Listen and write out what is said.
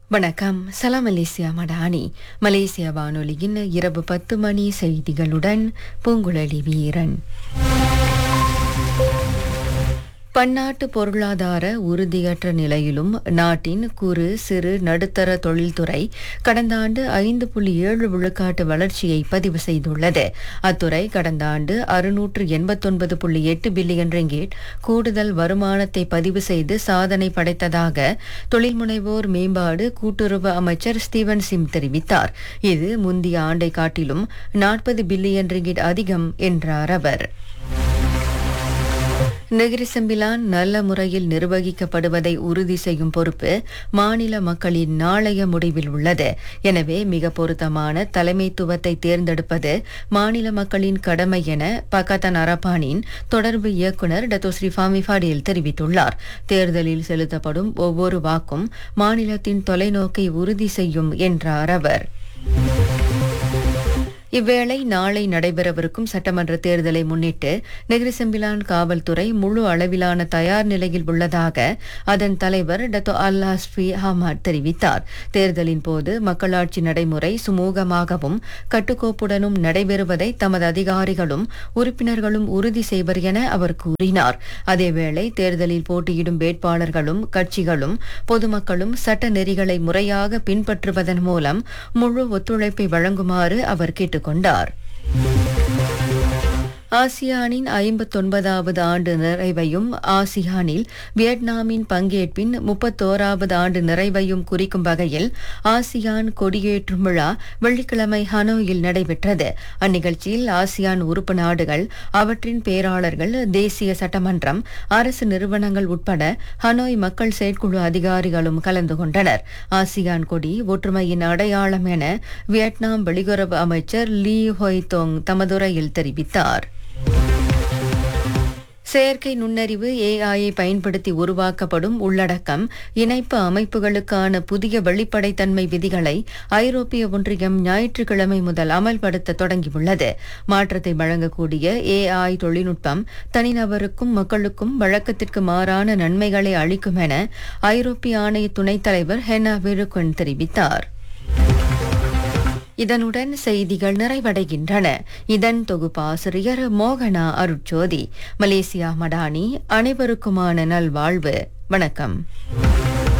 வணக்கம் சலாம் Malaysia Madani Malaysia வானொலியின் இரவு பத்து மணி செய்திகளுடன் பூங்குழலி வீரன் பன்னாட்டு பொருளாதார உறுதியற்ற நிலையிலும் நாட்டின் குறு சிறு நடுத்தர தொழில்துறை கடந்த ஆண்டு ஐந்து புள்ளி ஏழு விழுக்காட்டு வளர்ச்சியை பதிவு செய்துள்ளது அத்துறை கடந்த ஆண்டு அறுநூற்று எண்பத்தொன்பது புள்ளி எட்டு பில்லியன் ரிங்கேட் கூடுதல் வருமானத்தை பதிவு செய்து சாதனை படைத்ததாக தொழில் முனைவோர் மேம்பாடு கூட்டுறவு அமைச்சர் ஸ்டீவன் சிம் தெரிவித்தார் இது முந்தைய ஆண்டை காட்டிலும் நாற்பது பில்லியன் ரிங்கேட் அதிகம் என்றார் அவர் நெகிரிசம்பிலான் நல்ல முறையில் நிர்வகிக்கப்படுவதை உறுதி செய்யும் பொறுப்பு மாநில மக்களின் நாளைய முடிவில் உள்ளது எனவே மிக பொருத்தமான தலைமைத்துவத்தை தேர்ந்தெடுப்பது மாநில மக்களின் கடமை என பக்கத்தன் அரபானின் தொடர்பு இயக்குநர் டத்தோஸ்ரீ ஃபாமி ஃபாடியில் தெரிவித்துள்ளார் தேர்தலில் செலுத்தப்படும் ஒவ்வொரு வாக்கும் மாநிலத்தின் தொலைநோக்கை உறுதி செய்யும் என்றார் அவர் இவ்வேளை நாளை நடைபெறவிருக்கும் சட்டமன்ற தேர்தலை முன்னிட்டு நெகிரிசெம்பிலான் காவல்துறை முழு அளவிலான தயார் நிலையில் உள்ளதாக அதன் தலைவர் டத்தோ அல்லாஸ்பி ஹமாட் தெரிவித்தார் தேர்தலின் போது மக்களாட்சி நடைமுறை சுமூகமாகவும் கட்டுக்கோப்புடனும் நடைபெறுவதை தமது அதிகாரிகளும் உறுப்பினர்களும் உறுதி செய்வர் என அவர் கூறினார் அதேவேளை தேர்தலில் போட்டியிடும் வேட்பாளர்களும் கட்சிகளும் பொதுமக்களும் சட்ட நெறிகளை முறையாக பின்பற்றுவதன் மூலம் முழு ஒத்துழைப்பை வழங்குமாறு அவர் கேட்டுக் கொண்டார் ஆசியானின் ஐம்பத்தொன்பதாவது ஆண்டு நிறைவையும் ஆசியானில் வியட்நாமின் பங்கேற்பின் முப்பத்தோராவது ஆண்டு நிறைவையும் குறிக்கும் வகையில் ஆசியான் கொடியேற்றும் விழா வெள்ளிக்கிழமை ஹனோயில் நடைபெற்றது அந்நிகழ்ச்சியில் ஆசியான் உறுப்பு நாடுகள் அவற்றின் பேராளர்கள் தேசிய சட்டமன்றம் அரசு நிறுவனங்கள் உட்பட ஹனோய் மக்கள் செயற்குழு அதிகாரிகளும் கலந்து கொண்டனர் ஆசியான் கொடி ஒற்றுமையின் அடையாளம் என வியட்நாம் வெளியுறவு அமைச்சர் லீ ஹொய்தோங் தமதுரையில் தெரிவித்தார் செயற்கை நுண்ணறிவு ஏஐயை பயன்படுத்தி உருவாக்கப்படும் உள்ளடக்கம் இணைப்பு அமைப்புகளுக்கான புதிய வெளிப்படைத்தன்மை விதிகளை ஐரோப்பிய ஒன்றியம் ஞாயிற்றுக்கிழமை முதல் அமல்படுத்த தொடங்கியுள்ளது மாற்றத்தை வழங்கக்கூடிய ஏஐ தொழில்நுட்பம் தனிநபருக்கும் மக்களுக்கும் வழக்கத்திற்கு மாறான நன்மைகளை அளிக்கும் என ஐரோப்பிய ஆணைய துணைத் தலைவர் ஹெனா விருக்குன் தெரிவித்தார் இதனுடன் செய்திகள் நிறைவடைகின்றன இதன் தொகுப்பாசிரியர் மோகனா அருட்சோதி மலேசியா மடானி அனைவருக்குமான நல்வாழ்வு வணக்கம்